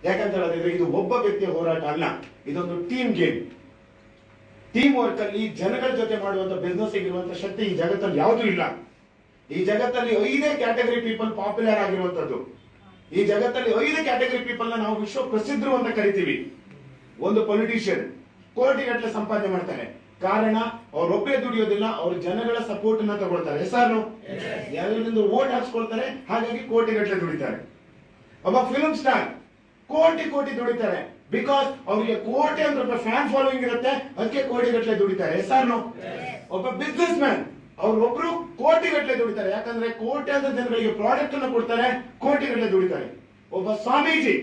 ಯಾಕಂತ ಹೇಳಿದ್ರೆ ಇದು ಒಬ್ಬ ವ್ಯಕ್ತಿಯ ಹೋರಾಟ ಅಲ್ಲ ಇದೊಂದು ಟೀಮ್ ಗೇಮ್ ಟೀಮ್ ವರ್ಕ್ ಅಲ್ಲಿ ಜನಗಳ ಜೊತೆ ಮಾಡುವಂತ ಬಿಸ್ನೆಸ್ ಇರುವಂತ ಶಕ್ತಿ ಈ ಜಗತ್ತಲ್ಲಿ ಯಾವುದೂ ಇಲ್ಲ ಈ ಜಗತ್ತಲ್ಲಿ ಐದೇ ಕ್ಯಾಟಗರಿ ಪೀಪಲ್ ಪಾಪ್ಯುಲರ್ ಆಗಿರುವಂತದ್ದು ಈ ಜಗತ್ತಲ್ಲಿ ಐದು ಕ್ಯಾಟಗರಿ ಪೀಪಲ್ ನ ನಾವು ವಿಶ್ವ ಪ್ರಸಿದ್ಧರು ಅಂತ ಕರಿತೀವಿ ಒಂದು ಪೊಲಿಟಿಷಿಯನ್ ಕೋಟಿಗಟ್ಟಲೆ ಸಂಪಾದನೆ ಮಾಡ್ತಾರೆ ಕಾರಣ ಅವ್ರೊಬ್ಬರೇ ದುಡಿಯೋದಿಲ್ಲ ಅವ್ರ ಜನಗಳ ಸಪೋರ್ಟ್ ನ ತಗೊಳ್ತಾರೆ ಹೆಸರು ಎಲ್ಲರಿಂದ ಓಟ್ ಹಾಕ್ಸ್ಕೊಳ್ತಾರೆ ಹಾಗಾಗಿ ಕೋಟಿಗಟ್ಟಲೆ ದುಡಿತಾರೆ ಒಬ್ಬ ಫಿಲ್ಮ್ ಸ್ಟಾರ್ ಕೋಟಿ ಕೋಟಿ ದುಡಿತಾರೆ ಬಿಕಾಸ್ ಅವರಿಗೆ ಕೋಟಿ ಅಂದ್ರೆ ಫ್ಯಾನ್ ಫಾಲೋಯಿಂಗ್ ಇರುತ್ತೆ ಅದಕ್ಕೆ ಕೋಟಿ ಗಟ್ಟಲೆ ದುಡಿತಾರೆ ಹೆಸರು ಒಬ್ಬ ಬಿಸ್ನೆಸ್ ಮ್ಯಾನ್ ಅವ್ರೊಬ್ರು ಕೋಟಿ ಗಟ್ಟಲೆ ದುಡಿತಾರೆ ಯಾಕಂದ್ರೆ ಕೋಟಿ ಅಂತ ಜನಗಳಿಗೆ ಪ್ರಾಡಕ್ಟ್ ಅನ್ನು ಕೊಡ್ತಾರೆ ಕೋಟಿ ಗಟ್ಟಲೆ ದುಡಿತಾರೆ ಒಬ್ಬ ಸ್ವಾಮೀಜಿ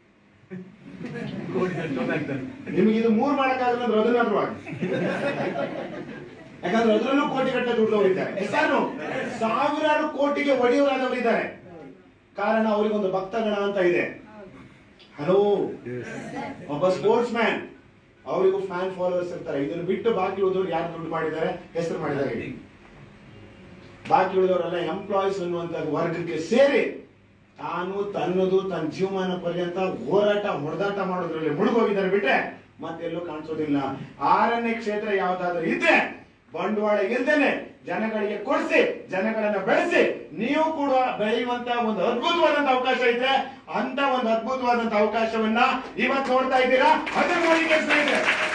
ನಿಮಗೆ ಇದು ಮೂರ್ ಮಾಡಕ್ಕಾಗಲ್ಲ ಅಂದ್ರೆ ಅದನ್ನಾದ್ರೂ ಆಗಿ ಯಾಕಂದ್ರೆ ಅದರಲ್ಲೂ ಕೋಟಿ ಗಟ್ಟಲೆ ದುಡ್ಡು ಇದ್ದಾರೆ ಹೆಸರು ಸಾವಿರಾರು ಕೋಟಿಗೆ ಒಡೆಯವರಾದವರು ಇದ್ದಾರೆ ಕಾರಣ ಅವರಿಗೊಂದು ಭಕ್ತಗಣ ಅಂತ ಇದೆ ಹಲೋ ಒಬ್ಬ ಸ್ಪೋರ್ಟ್ಸ್ ಮ್ಯಾನ್ ಅವರಿಗೂ ಫ್ಯಾನ್ ಫಾಲೋವರ್ಸ್ ಇರ್ತಾರೆ ಇದನ್ನು ಬಿಟ್ಟು ಬಾಕಿ ಉಳಿದವರು ಯಾರು ದುಡ್ಡು ಮಾಡಿದ್ದಾರೆ ಹೆಸರು ಮಾಡಿದ್ದಾರೆ ಹೇಳಿ. ಬಾಕಿ ಉಳಿದವರೆಲ್ಲ ಎಂಪ್ಲಾಯೀಸ್ ಅನ್ನುವಂತ ವರ್ಗಕ್ಕೆ ಸೇರಿ ತಾನು ತನ್ನದು ತನ್ನ ಜೀವಮಾನ ಪರ್ಯಂತ ಹೋರಾಟ ಹೊಡೆದಾಟ ಮಾಡೋದ್ರಲ್ಲಿ ಮುಳುಗೋಗಿದ್ದಾರೆ ಬಿಟ್ರೆ ಮತ್ತೆಲ್ಲೂ ಕಾಣಿಸೋದಿಲ್ಲ ಆರನೇ ಕ್ಷೇತ್ರ ಯಾವ್ದಾದ್ರು ಇದ್ರೆ ಬಂಡವಾಳ ಇಲ್ದೇನೆ ಜನಗಳಿಗೆ ಕೊಡಿಸಿ ಜನಗಳನ್ನ ಬೆಳೆಸಿ ನೀವು ಕೂಡ ಬೆಳೆಯುವಂತ ಒಂದು ಅದ್ಭುತವಾದಂತ ಅವಕಾಶ ಇದೆ ಅಂತ ಒಂದು ಅದ್ಭುತವಾದಂತ ಅವಕಾಶವನ್ನ ಇವತ್ತು ನೋಡ್ತಾ ಇದ್ದೀರಾ ಅದನ್ನ ನೋಡಿ ಕೆಲಸ ಇದೆ